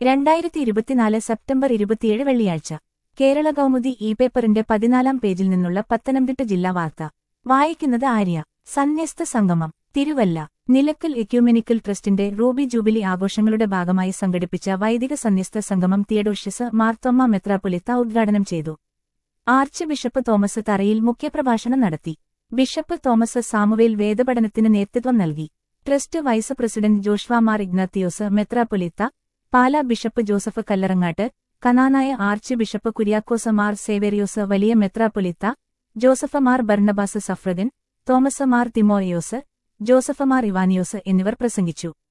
രണ്ടായിരത്തി ഇരുപത്തിനാല് സെപ്റ്റംബർ ഇരുപത്തിയേഴ് വെള്ളിയാഴ്ച കേരള കൗമുദി ഇ പേപ്പറിന്റെ പതിനാലാം പേജിൽ നിന്നുള്ള പത്തനംതിട്ട ജില്ലാ വാർത്ത വായിക്കുന്നത് ആര്യ സന്യസ്ത സംഗമം തിരുവല്ല നിലക്കൽ എക്യൂമെനിക്കൽ ട്രസ്റ്റിന്റെ റൂബി ജൂബിലി ആഘോഷങ്ങളുടെ ഭാഗമായി സംഘടിപ്പിച്ച വൈദിക സന്യസ്ത സംഗമം തിയഡോഷ്യസ് മാർത്തോമ്മ മെത്രാപ്പൊലിത്ത ഉദ്ഘാടനം ചെയ്തു ആർച്ച് ബിഷപ്പ് തോമസ് തറയിൽ മുഖ്യപ്രഭാഷണം നടത്തി ബിഷപ്പ് തോമസ് സാമുവേൽ വേദപഠനത്തിന് നേതൃത്വം നൽകി trust vice president Joshua Mar Ignatius മെത്രാപ്പൊലിത്ത Pala bishop Joseph Kallarangatt Knanaya archbishop Kuriakose Mar Severios വലിയ മെത്രാപ്പൊലിത്ത ജോസഫ് മാർ ബർണബാസ് സഫ്രദിൻ തോമസ് മാർ തിമോറിയോസ് ജോസഫ് മാർ ഇവാനിയോസ് എന്നിവർ പ്രസംഗിച്ചു